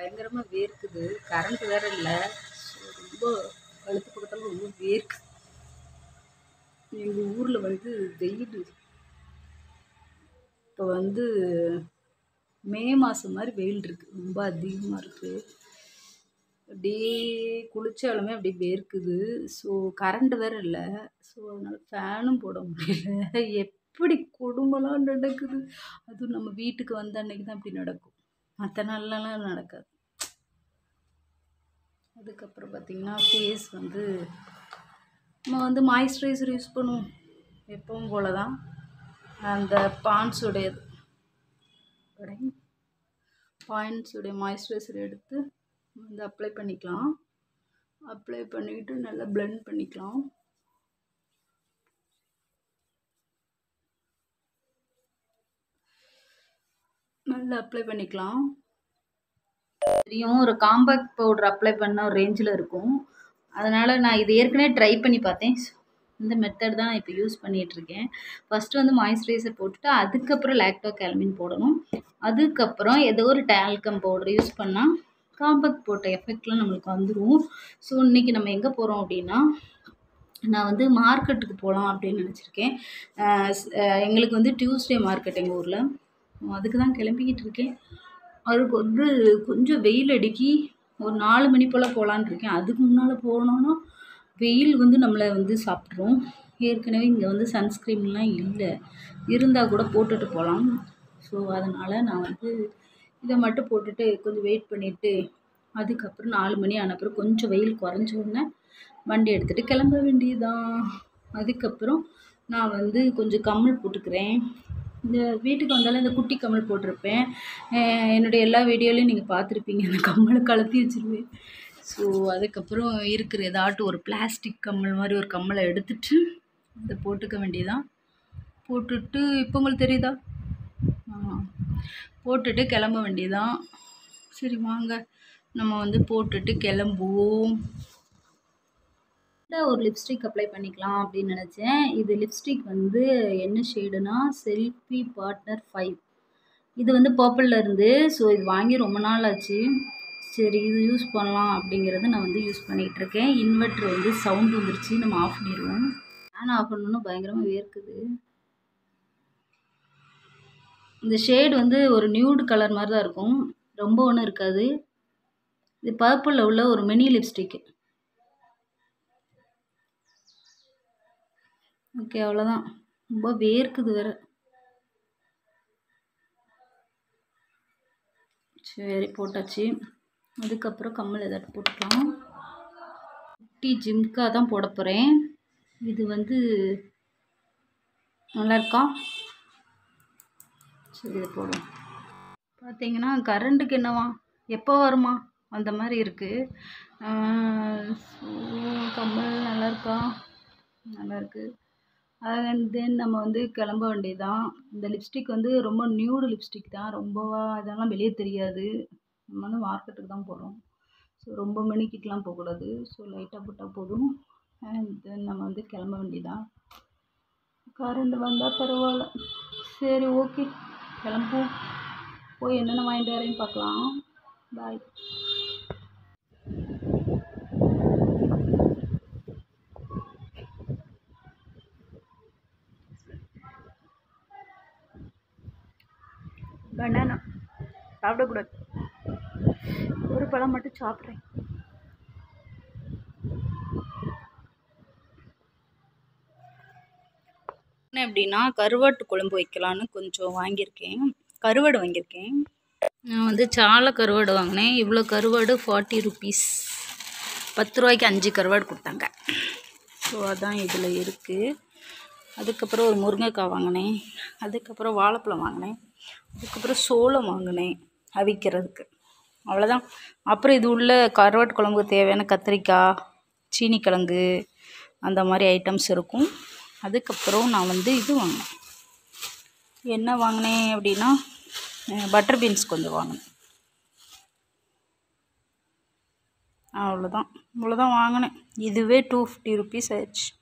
பயங்கரமாக வேர்க்குது கரண்ட் வேற இல்லை ஸோ ரொம்ப கழுத்து பக்கத்தில் ரொம்ப வேர்க்குது எங்கள் ஊரில் வந்து வெயில் இப்போ வந்து மே மாதம் மாதிரி வெயில் இருக்குது ரொம்ப அதிகமாக இருக்குது அப்படியே குளிச்சாலுமே அப்படியே வேர்க்குது ஸோ கரண்ட் வேற இல்லை ஸோ அதனால் ஃபேனும் போட முடியல எப்படி கொடுமைலாம் நடக்குது அதுவும் நம்ம வீட்டுக்கு வந்த அன்னைக்கு தான் இப்படி நடக்கும் மற்ற நாள்லலாம் நடக்காது அதுக்கப்புறம் பார்த்திங்கன்னா ஃபேஸ் வந்து நம்ம வந்து மாய்ஸ்சரைசர் யூஸ் பண்ணுவோம் எப்பவும் போல தான் அந்த பான்ஸுடையது பாயிண்ட்ஸுடைய மாய்ஸ்சரைசர் எடுத்து வந்து அப்ளை பண்ணிக்கலாம் அப்ளை பண்ணிக்கிட்டு நல்லா blend பண்ணிக்கலாம் நல்லா அப்ளை பண்ணிக்கலாம் தெரியும் ஒரு காம்பேக்ட் பவுடர் அப்ளை பண்ண ஒரு ரேஞ்சில் இருக்கும் அதனால் நான் இது ஏற்கனவே ட்ரை பண்ணி பார்த்தேன் இந்த மெத்தட் தான் இப்போ யூஸ் பண்ணிகிட்ருக்கேன் ஃபஸ்ட்டு வந்து மாய்ஸ்சரைசர் போட்டுட்டு அதுக்கப்புறம் லாக்டோ கேல்மின் போடணும் அதுக்கப்புறம் ஏதோ ஒரு டால்கம் பவுடர் யூஸ் பண்ணால் காம்பேக்ட் போட்ட எஃபெக்ட்லாம் நம்மளுக்கு வந்துடும் ஸோ இன்றைக்கி நம்ம எங்கே போகிறோம் அப்படின்னா நான் வந்து மார்க்கெட்டுக்கு போகலாம் அப்படின்னு நினச்சிருக்கேன் எங்களுக்கு வந்து டியூஸ்டே மார்க்கெட் எங்கள் ஊரில் அதுக்கு தான் கிளம்பிக்கிட்டு இருக்கேன் அதுக்கு வந்து கொஞ்சம் வெயில் அடிக்கி ஒரு நாலு மணி போல் போகலான்னு இருக்கேன் அதுக்கு முன்னால் போனோன்னா வெயில் வந்து நம்மளை வந்து சாப்பிட்ரும் ஏற்கனவே இங்கே வந்து சன்ஸ்க்ரீன்லாம் இல்லை இருந்தால் கூட போட்டுட்டு போகலாம் ஸோ அதனால் நான் வந்து இதை மட்டும் போட்டுட்டு கொஞ்சம் வெயிட் பண்ணிவிட்டு அதுக்கப்புறம் நாலு மணி ஆன அப்புறம் கொஞ்சம் வெயில் குறைஞ்ச உடனே வண்டி எடுத்துகிட்டு கிளம்ப வேண்டியதுதான் அதுக்கப்புறம் நான் வந்து கொஞ்சம் கம்மல் போட்டுக்கிறேன் இந்த வீட்டுக்கு வந்தாலும் இந்த குட்டி கம்மல் போட்டிருப்பேன் அஹ் என்னுடைய எல்லா வீடியோலையும் நீங்கள் பார்த்துருப்பீங்க அந்த கம்மலை கலத்தி வச்சுருவேன் ஸோ அதுக்கப்புறம் இருக்கிற ஏதாட்டும் ஒரு பிளாஸ்டிக் கம்மல் மாதிரி ஒரு கம்மலை எடுத்துட்டு அதை போட்டுக்க வேண்டியதான் போட்டுட்டு இப்போ உங்களுக்கு தெரியுதா ஆ போட்டுட்டு கிளம்ப வேண்டியதான் சரி வாங்க நம்ம வந்து போட்டுட்டு கிளம்புவோம் ஒரு லிப்ஸ்டிக் அப்ளை பண்ணிக்கலாம் அப்படின்னு நினச்சேன் இது லிப்ஸ்டிக் வந்து என்ன ஷேடுனா செல்ஃபி பார்ட்னர் ஃபைவ் இது வந்து பர்பிளில் இருந்து ஸோ இது வாங்கி ரொம்ப நாள் ஆச்சு சரி இது யூஸ் பண்ணலாம் அப்படிங்கிறத நான் வந்து யூஸ் பண்ணிகிட்டு இருக்கேன் இன்வெர்ட்ரு வந்து சவுண்ட் வந்துருச்சு நம்ம ஆஃப் பண்ணிடுவோம் ஃபேன் ஆஃப் பண்ணணுன்னு பயங்கரமாக வேர்க்குது இந்த ஷேடு வந்து ஒரு நியூடு கலர் மாதிரி தான் இருக்கும் ரொம்ப ஒன்றும் இருக்காது இது பர்பிளில் உள்ள ஒரு மினி லிப்ஸ்டிக்கு ஓகே அவ்வளோதான் ரொம்ப வேர்க்குது வேறு சரி போட்டாச்சு அதுக்கப்புறம் கம்மல் ஏதாட்டு போட்டுக்கலாம் குட்டி ஜிம்கா தான் போட போகிறேன் இது வந்து நல்லா இருக்கா சரி இதை போடுவோம் பார்த்தீங்கன்னா கரண்ட்டுக்கு என்னவா எப்போ வருமா அந்த மாதிரி இருக்குது கம்மல் நல்லா இருக்கா நல்லா இருக்கு அண்ட் தென் நம்ம வந்து கிளம்ப வேண்டியதுதான் இந்த லிப்ஸ்டிக் வந்து ரொம்ப நியூடு லிப்ஸ்டிக் தான் ரொம்பவா இதெல்லாம் வெளியே தெரியாது நம்ம வந்து மார்க்கெட்டுக்கு தான் போகிறோம் ஸோ ரொம்ப மணிக்கிட்டலாம் போகக்கூடாது ஸோ லைட்டாக போட்டால் போதும் அண்ட் தென் நம்ம வந்து கிளம்ப வேண்டியதான் கரண்ட் வந்தால் பரவாயில்ல சரி ஓகே கிளம்புவோம் போய் என்னென்ன வாங்கிட்டு வரேன்னு பார்க்கலாம் பாய் பனானா சாப்பிடக்கூடாது ஒரு பழம் மட்டும் சாப்பிட்றேன் என்ன எப்படின்னா கருவாட்டு குழம்பு வைக்கலான்னு கொஞ்சம் வாங்கியிருக்கேன் கருவாடு வாங்கியிருக்கேன் நான் வந்து சாலை கருவாடு வாங்கினேன் இவ்வளோ கருவாடு ஃபார்ட்டி ருபீஸ் பத்து ரூபாய்க்கு அஞ்சு கருவாடு கொடுத்தாங்க ஸோ அதான் இதில் இருக்குது அதுக்கப்புறம் ஒரு முருங்கைக்காய் வாங்கினேன் அதுக்கப்புறம் வாழைப்பழம் வாங்கினேன் அதுக்கப்புறம் சோளம் வாங்கினேன் அவிக்கிறதுக்கு அவ்வளோதான் அப்புறம் இது உள்ள கருவாட்டு குழம்புக்கு தேவையான கத்திரிக்காய் சீனிக்கிழங்கு அந்த மாதிரி ஐட்டம்ஸ் இருக்கும் அதுக்கப்புறம் நான் வந்து இது வாங்கினேன் என்ன வாங்கினேன் அப்படின்னா பட்டர் பீன்ஸ் கொஞ்சம் வாங்கினேன் அவ்வளோதான் இவ்வளோதான் வாங்கினேன் இதுவே டூ ஃபிஃப்டி ருபீஸ் ஆயிடுச்சு